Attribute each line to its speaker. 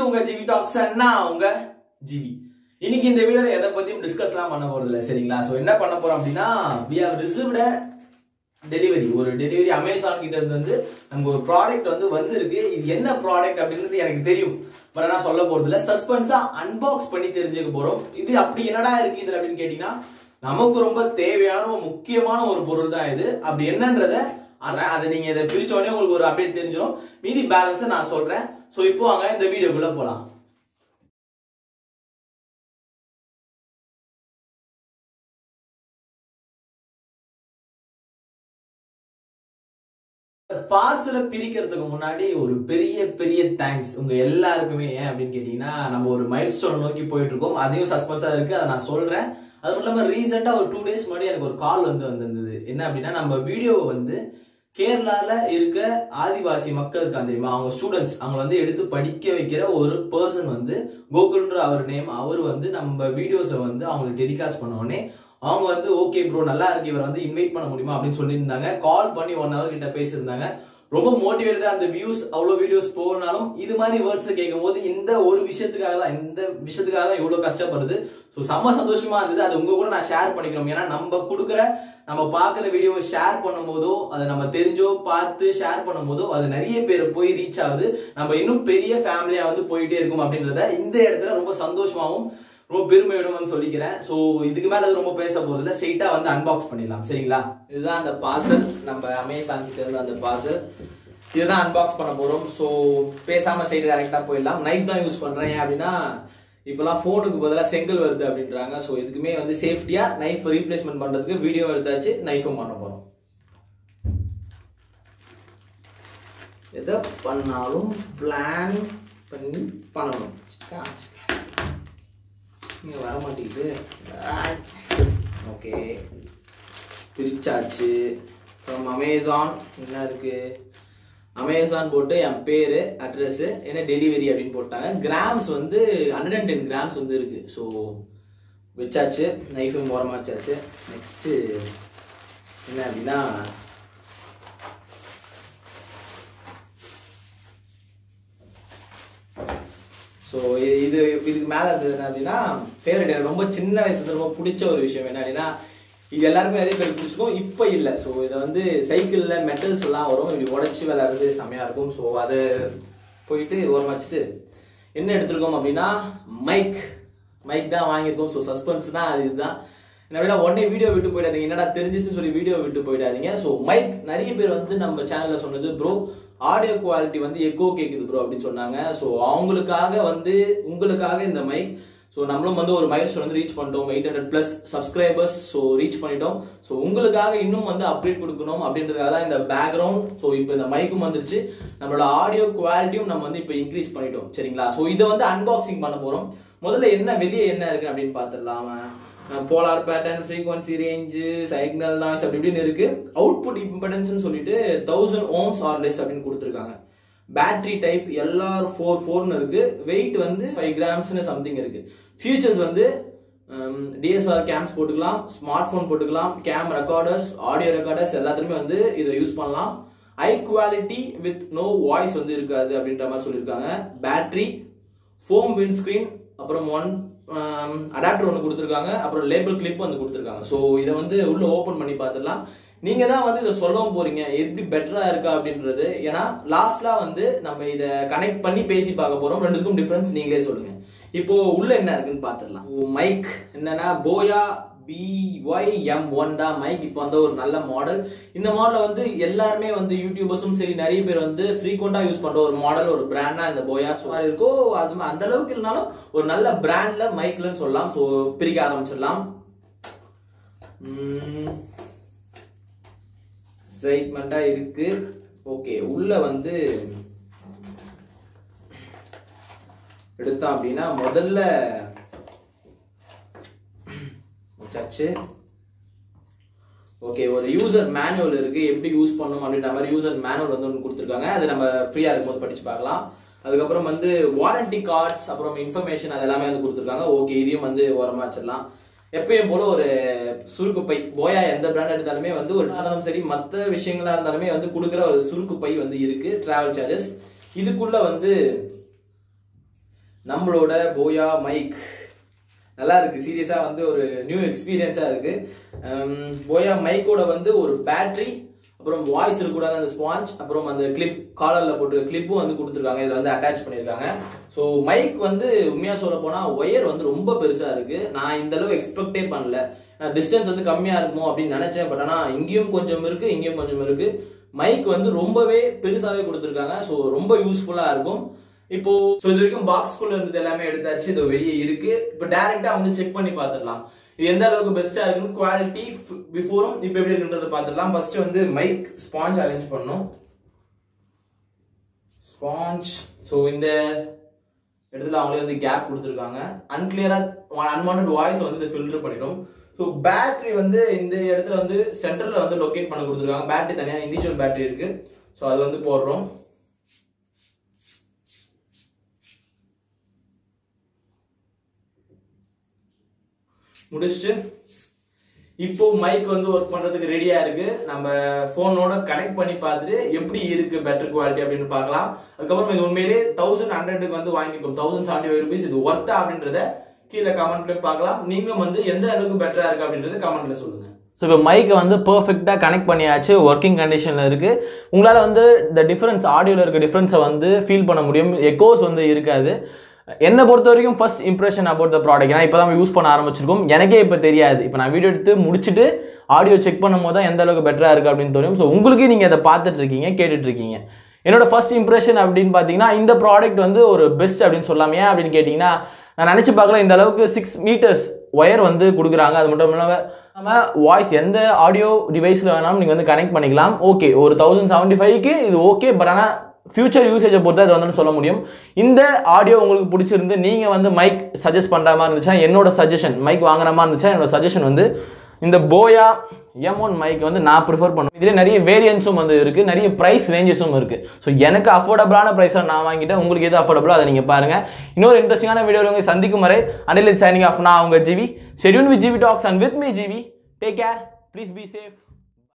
Speaker 1: உங்க GV tax அண்ணா உங்க GV இன்னைக்கு இந்த வீடியோல எதை பத்தியும் டிஸ்கஸ்லாம் பண்ண போறது இல்ல சரிங்களா சோ என்ன பண்ண போறோம் அப்படின்னா we have received a delivery ஒரு டெலிவரி அமேசான் கிட்ட இருந்து வந்து நமக்கு ஒரு ப்ராடக்ட் வந்து வந்திருக்கு இது என்ன ப்ராடக்ட் அப்படின்றது எனக்கு தெரியும் பட் நான் சொல்ல போறது இல்ல சஸ்பென்ஸா அன்பாக்ஸ் பண்ணி தெரிஞ்சுக்க போறோம் இது அப்படி என்னடா இருக்கு இதுல அப்படின்னு கேட்டீங்கன்னா நமக்கு ரொம்ப தேவையான ரொம்ப முக்கியமான ஒரு பொருள் தான் இது அப்படி என்னன்றத ஆனா அதை நீங்க இதை பிரிச்ச உடனே உங்களுக்கு ஒரு அப்டேட் தெரிஞ்சிடும் மீதி பேலன்ஸை நான் சொல்றேன் சோ இப்போ வாங்க இந்த வீடியோக்குள்ள போலாம் பார்சலை பிரிக்கிறதுக்கு முன்னாடி ஒரு பெரிய பெரிய தேங்க்ஸ் உங்க எல்லாருக்குமே ஏன் அப்படின்னு கேட்டீங்கன்னா நம்ம ஒரு மைல் ஸ்டோன் நோக்கி போயிட்டு இருக்கோம் அதையும் சஸ்பென்ஸா இருக்கு அதை நான் சொல்றேன் அது மட்டும் இல்லாம ரீசெண்டா ஒரு டூ டேஸ் முன்னாடி எனக்கு ஒரு கால் வந்து வந்திருந்தது என்ன அப்படின்னா நம்ம வீடியோவை வந்து கேரளால இருக்க ஆதிவாசி மக்கள் இருக்காங்க தெரியுமா அவங்க ஸ்டூடெண்ட்ஸ் அவங்க வந்து எடுத்து படிக்க வைக்கிற ஒரு பர்சன் வந்து கோகுல்ன்ற அவர் நேம் அவர் வந்து நம்ம வீடியோஸை வந்து அவங்களுக்கு டெலிகாஸ்ட் பண்ண உடனே அவங்க வந்து ஓகே ப்ரோ நல்லா இருக்கு இவரை வந்து இன்வைட் பண்ண முடியுமா அப்படின்னு சொல்லியிருந்தாங்க கால் பண்ணி ஒன் ஹவர் கிட்ட பேசியிருந்தாங்க ரொம்ப மோட்டிவேட்டடா அந்த வியூஸ் அவ்வளோ வீடியோஸ் போனாலும் இது மாதிரி வேர்ட்ஸ் கேட்கும் போது இந்த ஒரு விஷயத்துக்காக தான் இந்த விஷயத்துக்காக தான் இவ்வளோ கஷ்டப்படுது ஸோ செம்ம சந்தோஷமா இருந்தது அது உங்க கூட நான் ஷேர் பண்ணிக்கணும் ஏன்னா நம்ம கொடுக்குற நம்ம பார்க்குற வீடியோவை ஷேர் பண்ணும்போதோ அதை நம்ம தெரிஞ்சோ பார்த்து ஷேர் பண்ணும்போதோ அது நிறைய பேர் போய் ரீச் ஆகுது நம்ம இன்னும் பெரிய ஃபேமிலியா வந்து போயிட்டே இருக்கும் அப்படின்றத இந்த இடத்துல ரொம்ப சந்தோஷமாவும் ரொம்ப பெருமையோடும் வந்து சொல்லிக்கிறேன் ஸோ இதுக்கு மேல அது ரொம்ப பேச போறதுல ஸ்ட்ரெயிட்டா வந்து அன்பாக்ஸ் பண்ணிடலாம் சரிங்களா இதுதான் அந்த பார்சல் நம்ம அமேசான் கிட்ட இருந்து அந்த பார்சல் இதுதான் அன்பாக்ஸ் பண்ண போறோம் ஸோ பேசாம சைடு டேரக்டா போயிடலாம் நைஃப் தான் யூஸ் பண்றேன் ஏன் அப்படின்னா இப்பெல்லாம் ஃபோனுக்கு பதிலாக செங்கல் வருது அப்படின்றாங்க ஸோ இதுக்குமே வந்து சேஃப்டியா நைஃப் ரீப்ளேஸ்மெண்ட் பண்றதுக்கு வீடியோ எடுத்தாச்சு நைஃபும் பண்ண போறோம் எதை பண்ணாலும் பிளான் பண்ணி பண்ணணும் இங்க வர மாட்டேங்குது ஓகே பிரிச்சாச்சு ஃப்ரம் அமேசான் என்ன இருக்கு அமேசான் போட்டு என் பேரு அட்ரஸ் என்ன டெலிவரி அப்படின்னு போட்டாங்க கிராம்ஸ் வந்து ஹண்ட்ரட் அண்ட் டென் கிராம்ஸ் வந்து இருக்கு ஸோ வச்சாச்சு நைஃபும் ஓரமாக வச்சாச்சு நெக்ஸ்ட்டு என்ன அப்படின்னா ஸோ இது இதுக்கு மேலே இருந்தது என்ன அப்படின்னா ஃபேவரட் எனக்கு ரொம்ப சின்ன வயசுல ரொம்ப பிடிச்ச ஒரு விஷயம் என்ன அப்படின்னா இது எல்லாருமே நிறைய பேர் பிடிச்சிக்கும் இப்போ இல்லை ஸோ இதை வந்து சைக்கிளில் மெட்டல்ஸ் எல்லாம் வரும் இப்படி உடச்சி விளையாடுறது செம்மையாக இருக்கும் ஸோ அதை போயிட்டு ஓரமாக வச்சுட்டு என்ன எடுத்திருக்கோம் அப்படின்னா மைக் மைக் தான் வாங்கியிருக்கோம் ஸோ சஸ்பென்ஸ்னா அது இதுதான் என்ன அப்படின்னா உடனே வீடியோ விட்டு போயிடாதீங்க என்னடா தெரிஞ்சிச்சுன்னு சொல்லி வீடியோ விட்டு போயிடாதீங்க ஸோ மைக் நிறைய பேர் வந்து நம்ம சேனலில் சொன்னது ப்ரோ ஆடியோ குவாலிட்டி வந்து எக்கோ கேட்குது ப்ரோ அப்படின்னு சொன்னாங்க ஸோ அவங்களுக்காக வந்து உங்களுக்காக இந்த மைக் ஸோ நம்மளும் வந்து ஒரு மைல் வந்து ரீச் பண்ணிட்டோம் eight hundred plus subscribers so reach பண்ணிட்டோம் ஸோ உங்களுக்காக இன்னும் வந்து அப்டேட் கொடுக்கணும் அப்படின்றதுக்காக தான் இந்த பேக்ரவுண்ட் ஸோ இப்போ இந்த மைக்கும் வந்துருச்சு நம்மளோட ஆடியோ குவாலிட்டியும் நம்ம வந்து இப்போ இன்க்ரீஸ் பண்ணிட்டோம் சரிங்களா ஸோ இதை வந்து அன்பாக்சிங் பண்ண போகிறோம் முதல்ல என்ன வெளியே என்ன இருக்கு அப்படின்னு பார்த்துடலாம் polar pattern frequency range signal noise அப்படி இப்படின்னு இருக்கு அவுட்புட் இம்படன்ஸ்னு சொல்லிட்டு தௌசண்ட் ஓம்ஸ் ஆர் லெஸ் அப்படின்னு கொடுத்துருக்காங்க பேட்டரி டைப் எல்ஆர் ஃபோர் ஃபோர்னு இருக்கு வெயிட் வந்து ஃபைவ் கிராம்ஸ்னு சம்திங் இருக்கு ஃபியூச்சர்ஸ் வந்து டிஎஸ்ஆர் கேம்ஸ் போட்டுக்கலாம் ஸ்மார்ட் ஃபோன் போட்டுக்கலாம் கேம் ரெக்கார்டர்ஸ் ஆடியோ ரெக்கார்டர்ஸ் எல்லாத்துலயுமே வந்து இதை யூஸ் பண்ணலாம் high quality with no voice வந்து இருக்காது அப்படின்ற மாதிரி சொல்லியிருக்காங்க பேட்டரி ஃபோம் விண்ட் ஸ்கிரீன் அப்புறம் ஒன் அடாப்டர் ஒன்று கொடுத்துருக்காங்க அப்புறம் லேபிள் கிளிப் வந்து கொடுத்துருக்காங்க ஸோ இதை வந்து உள்ள ஓப்பன் பண்ணி பார்த்துடலாம் நீங்க தான் வந்து இதை சொல்லவும் போறீங்க எப்படி பெட்டரா இருக்கா அப்படின்றது ஏன்னா லாஸ்ட்லா வந்து நம்ம இதை கனெக்ட் பண்ணி பேசி பார்க்க போறோம் ரெண்டுக்கும் டிஃபரன்ஸ் நீங்களே சொல்லுங்க இப்போ உள்ள என்ன இருக்குன்னு பார்த்துடலாம் மைக் என்னன்னா போயா பிஒய் எம் ஒன் தான் மைக் இப்போ வந்து ஒரு நல்ல மாடல் இந்த மாடலை வந்து எல்லாருமே வந்து யூடியூபர்ஸும் சரி நிறைய பேர் வந்து ஃப்ரீக்வெண்டா யூஸ் பண்ற ஒரு மாடல் ஒரு பிராண்டா இந்த போயா மாதிரி இருக்கோ அது அந்த அளவுக்கு இல்லைனாலும் ஒரு நல்ல பிராண்ட்ல மைக்லன்னு சொல்லலாம் ஸோ பிரிக்க ஆரம்பிச்சிடலாம் எக்ஸைட்மெண்டா இருக்கு ஓகே உள்ள வந்து எடுத்தோம் அப்படின்னா முதல்ல வச்சாச்சு ஓகே ஒரு யூசர் மேனுவல் இருக்கு எப்படி யூஸ் பண்ணணும் அப்படின்ற மாதிரி யூசர் மேனுவல் வந்து ஒன்று கொடுத்துருக்காங்க அது நம்ம ஃப்ரீயா இருக்கும்போது படிச்சு பார்க்கலாம் அதுக்கப்புறம் வந்து வாரண்டி கார்ட்ஸ் அப்புறம் இன்ஃபர்மேஷன் அது எல்லாமே வந்து கொடுத்துருக்காங்க ஓகே இதையும் வந்து ஓரமா வச்சிடலாம் எப்பயும் போல ஒரு சுருக்கு பை போயா எந்த பிராண்ட் எடுத்தாலுமே வந்து ஒரு இருந்தாலும் சரி மற்ற விஷயங்களா இருந்தாலுமே வந்து கொடுக்குற ஒரு சுருக்கு பை வந்து இருக்கு டிராவல் சார்ஜஸ் இதுக்குள்ள வந்து நம்மளோட போயா மைக் நல்லா இருக்கு சீரியஸா வந்து ஒரு நியூ எக்ஸ்பீரியன்ஸா இருக்கு ஹம், போயா மைக்கோட வந்து ஒரு பேட்டரி அப்புறம் வாய்ஸ் இருக்கக்கூடாது அந்த ஸ்பாஞ்ச் அப்புறம் அந்த கிளிப் காலர்ல போட்டு கிளிப்பும் வந்து கொடுத்துருக்காங்க இதுல வந்து அட்டாச் பண்ணிருக்காங்க ஸோ மைக் வந்து உண்மையா சொல்ல போனா ஒயர் வந்து ரொம்ப பெருசா இருக்கு நான் இந்த அளவு எக்ஸ்பெக்டே பண்ணல டிஸ்டன்ஸ் வந்து கம்மியா இருக்குமோ அப்படின்னு நினைச்சேன் பட் ஆனா இங்கேயும் கொஞ்சம் இருக்கு இங்கேயும் கொஞ்சம் இருக்கு மைக் வந்து ரொம்பவே பெருசாவே கொடுத்துருக்காங்க ஸோ ரொம்ப யூஸ்ஃபுல்லா இருக்கும் இப்போ ஸோ இது வரைக்கும் பாக்ஸ்குள்ள இருந்தது எல்லாமே எடுத்தாச்சு இது வெளியே இருக்கு இப்போ டைரக்டா வந்து செக் பண்ணி பார்த்துடலாம் இது எந்த அளவுக்கு பெஸ்டா இருக்குன்னு குவாலிட்டி பிஃபோரும் இப்போ எப்படி இருக்குன்றத பார்த்துடலாம் ஃபர்ஸ்ட் வந்து மைக் ஸ்பாஞ்ச் அரேஞ்ச் பண்ணோம் ஸ்பாஞ்ச் ஸோ இந்த இடத்துல அவங்களே வந்து கேப் கொடுத்துருக்காங்க அன்கிளியரா அன்வான்ட் வாய்ஸ் வந்து இது ஃபில்டர் பண்ணிடும் ஸோ பேட்டரி வந்து இந்த இடத்துல வந்து சென்டர்ல வந்து லொகேட் பண்ண கொடுத்துருக்காங்க பேட்டரி தனியாக இண்டிவிஜுவல் பேட்டரி இருக்கு ஸோ அது வந்து போடுறோம் முடிச்சுட்டு இப்போ மைக் வந்து ஒர்க் பண்றதுக்கு ரெடியா இருக்கு நம்ம போனோட கனெக்ட் பண்ணி பார்த்துட்டு எப்படி இருக்கு பெட்டர் குவாலிட்டி அப்படின்னு பார்க்கலாம் அதுக்கப்புறம் இது உண்மையிலேயே தௌசண்ட் ஹண்ட்ரடுக்கு வந்து வாங்கிக்கும் தௌசண்ட் செவன்டி ஃபைவ் ருபீஸ் இது ஒர்த்தா அப்படின்றத கீழே கமெண்ட்ல பார்க்கலாம் நீங்களும் வந்து எந்த அளவுக்கு பெட்டரா இருக்கு அப்படின்றத கமெண்ட்ல சொல்லுங்க ஸோ இப்போ மைக்கை வந்து பர்ஃபெக்டாக கனெக்ட் பண்ணியாச்சு ஒர்க்கிங் கண்டிஷனில் இருக்குது உங்களால் வந்து இந்த டிஃப்ரென்ஸ் ஆடியோவில் இருக்க டிஃப்ரென்ஸை வந்து ஃபீல் பண்ண முடியும் எக்கோஸ் வந்து இருக்காது என்னை பொறுத்த வரைக்கும் first impression about the product ஏன்னா இப்போ தான் யூஸ் பண்ண ஆரம்பிச்சிருக்கோம் எனக்கே இப்போ தெரியாது இப்போ நான் வீடியோ எடுத்து முடிச்சுட்டு ஆடியோ செக் பண்ணும்போது தான் எந்த அளவுக்கு பெட்டராக இருக்குது அப்படின்னு தெரியும் ஸோ உங்களுக்கு நீங்கள் அதை பார்த்துட்டு இருக்கீங்க கேட்டுட்டு இருக்கீங்க என்னோட ஃபர்ஸ்ட் இம்ப்ரெஷன் அப்படின்னு பார்த்தீங்கன்னா இந்த ப்ராடக்ட் வந்து ஒரு பெஸ்ட் அப்படின்னு சொல்லாம ஏன் அப்படின்னு கேட்டிங்கன்னா நான் நினச்சி பார்க்கல இந்த அளவுக்கு சிக்ஸ் மீட்டர்ஸ் ஒயர் வந்து கொடுக்குறாங்க அது மட்டும் இல்லாமல் நம்ம வாய்ஸ் எந்த ஆடியோ டிவைஸில் வேணாலும் நீங்கள் வந்து கனெக்ட் பண்ணிக்கலாம் ஓகே ஒரு தௌசண்ட் செவன்ட்டி ஃபைவ்க்கு இது ஓகே பட் ஆனால் ஃபியூச்சர் யூசேஜை பொறுத்து அது வந்து சொல்ல முடியும் இந்த ஆடியோ உங்களுக்கு பிடிச்சிருந்து நீங்கள் வந்து மைக் சஜஸ்ட் பண்ணுற மாதிரி இருந்துச்சுன்னா என்னோட சஜஷன் மைக் வாங்குற மாதிரி இருந்துச்சுன்னா என்னோட சஜஷன் வந்து இந்த போயா எம் ஒன் மைக் வந்து நான் ப்ரிஃபர் பண்ணுவேன் இதில் நிறைய வேரியன்ஸும் வந்து இருக்குது நிறைய ப்ரைஸ் ரேஞ்சஸும் இருக்குது ஸோ எனக்கு அஃபோர்டபுளான ப்ரைஸில் நான் வாங்கிட்டேன் உங்களுக்கு எது அஃபோர்டபுளோ அதை நீங்கள் பாருங்கள் இன்னொரு இன்ட்ரெஸ்டிங்கான வீடியோ உங்களை சந்திக்கும் வரை அனில் சைனிங் ஆஃப் நான் உங்கள் ஜிவி ஷெடியூன் with GV talks and with me GV take care please be safe